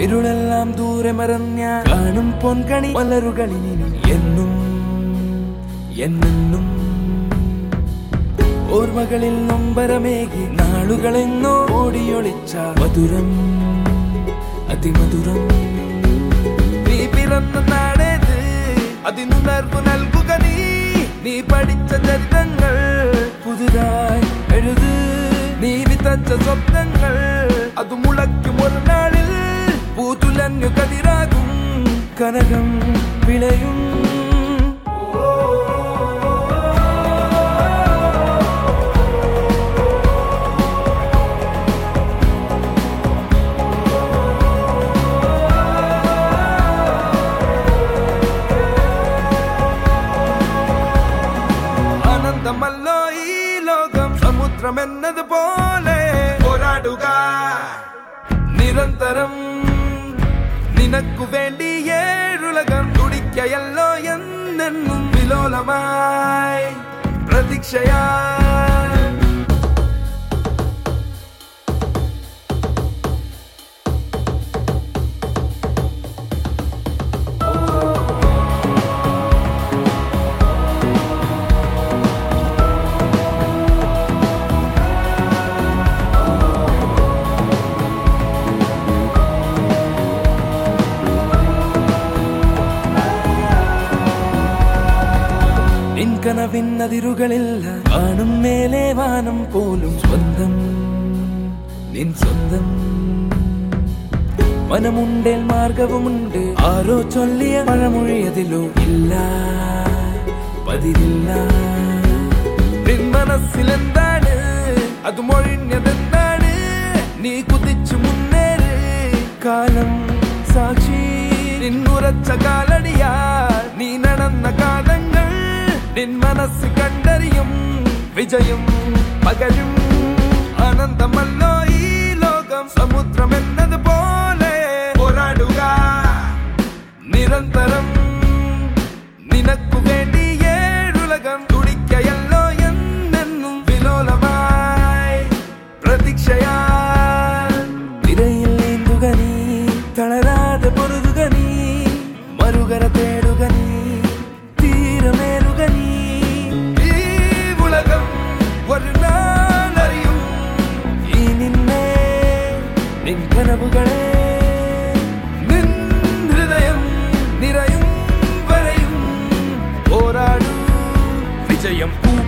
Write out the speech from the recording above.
ഇരുളെല്ലാം ദൂരെ മറഞ്ഞ കാണും പൊൻകണി മലരുകളിനി എന്നും എന്നെന്നും ഓർമ്മകളിൽ നൊമ്പരമേകി നാളുകളെന്നോ ഓടിയൊളിച്ച മധുരം അതിമധുരം നീ പിറന്ന നാടേത് അതിനുണർവ് നൽകുക നീ നീ പഠിച്ച ചരിതങ്ങൾ പുതുതായി എഴുത് നീ വിതച്ച സ്വപ്നങ്ങൾ അത് മുളയ്ക്കും ഒരു നാളിൽ പൂതുലഞ്ഞു കതിരാകും കനകം വിളയും ആനന്ദമല്ലോ ഈ ലോകം സമുദ്രം എന്നതുപോലെ പോരാടുക നിരന്തരം നിനക്കു വേണ്ടി ഏഴുലകം തുടിക്കയല്ലോ എന്നെന്നും വിലോലമായി പ്രതീക്ഷയായി നിൻ കനവിന്നതിരുകളില്ല കാണും മേലെ വാനം പോലും സ്വന്തം നിൻ സ്വന്തം മനമുണ്ടേൽ മാർഗവുമുണ്ട് ആരോ ചൊല്ലിയ മഴമൊഴിയതിലോ ഇല്ല പതിരില്ല നിൻ മനസ്സിലെന്താണ് അത് മൊഴിഞ്ഞതെന്താണ് നീ കുതിച്ചു മുന്നേറ് കാലം സാക്ഷി നിന്നുറച്ച കാലടിയാ നീ നടന്ന കാലങ്ങൾ നിൻ മനസ്സ് കണ്ടറിയും വിജയം പകരും ആനന്ദമല്ലോ ഈ ലോകം സമുദ്രം എന്നതുപോലെ പോരാടുക നിരന്തരം നിനക്കു വേണ്ടി ഏഴുലകം തുടിക്കയല്ലോ എന്നെന്നും വിലോലമായി പ്രതീക്ഷയാ തിരയിൽ നീന്തുക നീ തളരാതെ പൊരുതുക നീ മറുകര തേടുക നീ തീരമേറുക നീ ഈ ഉലകം ഒരു നാളറിയും ഈ നിന്നെ നിൻ കനവുകളെ നിൻ ഹൃദയം നിറയും വരെയും പോരാടൂ വിജയം പൂക്കും